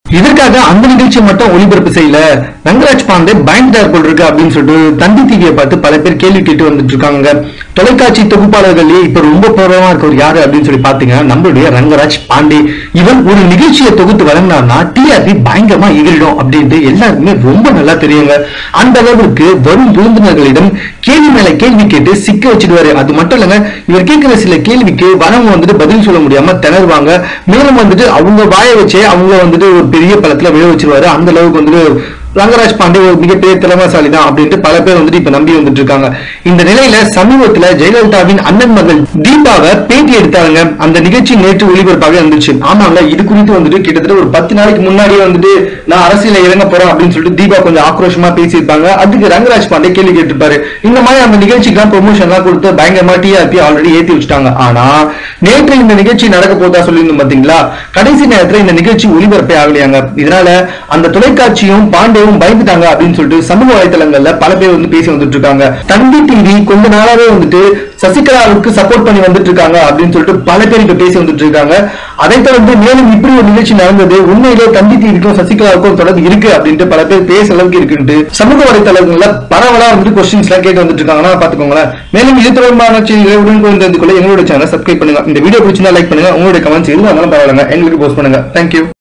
இதற்காக அந்த நிகழ்ச்சியை மட்டும் ஒளிபரப்பு செய்யல ரங்கராஜ் பாண்டே பயங்கர போல் இருக்கு அப்படின்னு சொல்லிட்டு தந்தி டிவியை பார்த்து பல பேர் கேள்வி கேட்டு வந்துட்டு இருக்காங்க தொலைக்காட்சி தொகுப்பாளர்களே இப்ப ரொம்ப பிரபலமா இருக்கவர் யாரு அப்படின்னு சொல்லி பாத்தீங்கன்னா நம்மளுடைய ரங்கராஜ் பாண்டே இவர் ஒரு நிகழ்ச்சியை தொகுத்து வழங்கினார்னா டிஆர்பி பயங்கரமா எகிரிடும் அப்படின்ட்டு எல்லாருக்குமே ரொம்ப நல்லா தெரியுங்க அந்த அளவுக்கு வரும் விருந்தினர்களிடம் கேள்வி மேல கேள்வி கேட்டு சிக்க வச்சிடுவாரு அது மட்டும் இல்லைங்க இவர் கேட்கிற சில கேள்விக்கு வரவங்க வந்துட்டு பதில் சொல்ல முடியாம திணறுவாங்க மேலும் வந்துட்டு அவங்க வாய வச்சே அவங்க வந்துட்டு ஒரு பெரிய பழத்துல விழ வச்சிருவாரு அந்த அளவுக்கு வந்துட்டு ரங்கராஜ் பாண்டே ஒரு மிகப்பெரிய திறமைசாலி தான் அப்படின்ட்டு பல பேர் வந்துட்டு இப்ப நம்பி வந்துட்டு இருக்காங்க இந்த நிலையில சமீபத்துல ஜெயலலிதாவின் அண்ணன் மகள் தீபாவை பேட்டி எடுத்தாங்க அந்த நிகழ்ச்சி நேற்று ஒளிபரப்பாக இருந்துச்சு ஆமாங்க இது குறித்து வந்துட்டு கிட்டத்தட்ட ஒரு பத்து நாளைக்கு முன்னாடியே வந்துட்டு நான் அரசியல இறங்க போறேன் அப்படின்னு சொல்லிட்டு தீபா கொஞ்சம் ஆக்ரோஷமா பேசியிருப்பாங்க அதுக்கு ரங்கராஜ் பாண்டே கேள்வி கேட்டிருப்பாரு இந்த மாதிரி அந்த நிகழ்ச்சிக்கெல்லாம் ப்ரொமோஷன் எல்லாம் கொடுத்து பயங்கரமா டிஆர்பி ஆல்ரெடி ஏத்தி வச்சுட்டாங்க ஆனா நேற்று இந்த நிகழ்ச்சி நடக்க போதா சொல்லியிருந்தோம் பாத்தீங்களா கடைசி நேரத்துல இந்த நிகழ்ச்சி ஒளிபரப்பே ஆகலையாங்க இதனால அந்த தொலைக்காட்சியும் பாண்டேவும் பயந்துட்டாங்க அப்படின்னு சொல்லிட்டு சமூக வலைதளங்கள்ல பல பேர் வந்து பேசி வந்துட்டு இருக்காங்க தந்தி டிவி கொஞ்ச நாளாவே வந்துட்டு சசிகலாவுக்கு சப்போர்ட் பண்ணி வந்துட்டு இருக்காங்க அப்படின்னு சொல்லிட்டு பல பேர் இப்ப பேசி வந்துட்டு இருக்காங்க அதைத் தொடர்ந்து மேலும் இப்படி ஒரு நிகழ்ச்சி நடந்தது உண்மையிலே தந்தி டிவிக்கும் சசிகலாவுக்கும் தொடர்பு இருக்கு அப்படின்ட்டு பல பேர் பேச அளவுக்கு இருக்குன்ட்டு சமூக வலைதளங்கள்ல பரவலா வந்து கொஸ்டின்ஸ் எல்லாம் கேட்டு வந்துட்டு இருக்காங்கன்னா பாத்துக்கோங்களேன் மேலும் இது தொடர்பான செய்திகளை உடனுக்குடன் தெரிந்து கொள்ள எங்களோட சேனலை சப்ஸ்கிரைப் பண்ணுங்க இந்த வீடியோ பிடிச்சிருந்தா லைக் பண்ணுங்க உங்களுடைய கமெண்ட்ஸ் எதுவாக இருந்தாலும் பரவாயில்லைங்க எங்களுக்கு போஸ்ட் பண்ணுங்க தேங்க்யூ